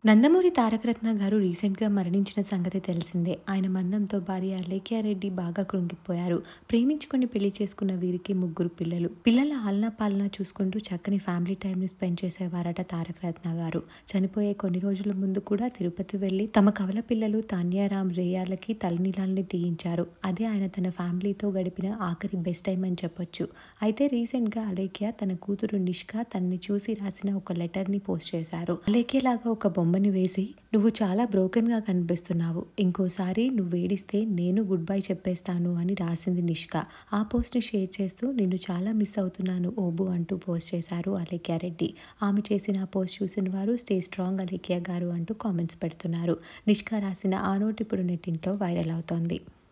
నందమూరి తారకరత్న గారు రీసెంట్గా మరణించిన సంగతి తెలిసిందే ఆయన మరణంతో భార్య లేఖ్యారెడ్డి బాగా కృంగిపోయారు ప్రేమించుకుని పెళ్లి చేసుకున్న వీరికి ముగ్గురు పిల్లలు పిల్లల ఆలనా పాలన చూసుకుంటూ చక్కని ఫ్యామిలీ టైంని స్పెండ్ చేసేవారట తారకరత్న గారు చనిపోయే కొన్ని రోజుల ముందు కూడా తిరుపతి వెళ్ళి తమ కవల పిల్లలు తాన్యారాం రేయాలకి తలనీలాల్ని తీయించారు అదే ఆయన తన ఫ్యామిలీతో గడిపిన ఆఖరి బెస్ట్ టైం అని చెప్పొచ్చు అయితే రీసెంట్గా అలేఖ్య తన కూతురు నిష్కా తనని చూసి రాసిన ఒక లెటర్ని పోస్ట్ చేశారు అలేఖ్యలాగా ఒక బొమ్మని వేసి నువ్వు చాలా బ్రోకెన్గా కనిపిస్తున్నావు ఇంకోసారి నువ్వు ఏడిస్తే నేను గుడ్ బై చెప్పేస్తాను అని రాసింది నిష్క ఆ పోస్ట్ని షేర్ చేస్తూ నిన్ను చాలా మిస్ అవుతున్నాను ఓబు అంటూ పోస్ట్ చేశారు అలేఖ్య రెడ్డి ఆమె చేసిన ఆ పోస్ట్ చూసిన వారు స్టే స్ట్రాంగ్ అలేఖ్య గారు అంటూ కామెంట్స్ పెడుతున్నారు నిష్క రాసిన ఆ నోట్ ఇప్పుడు నెట్టింట్లో వైరల్ అవుతోంది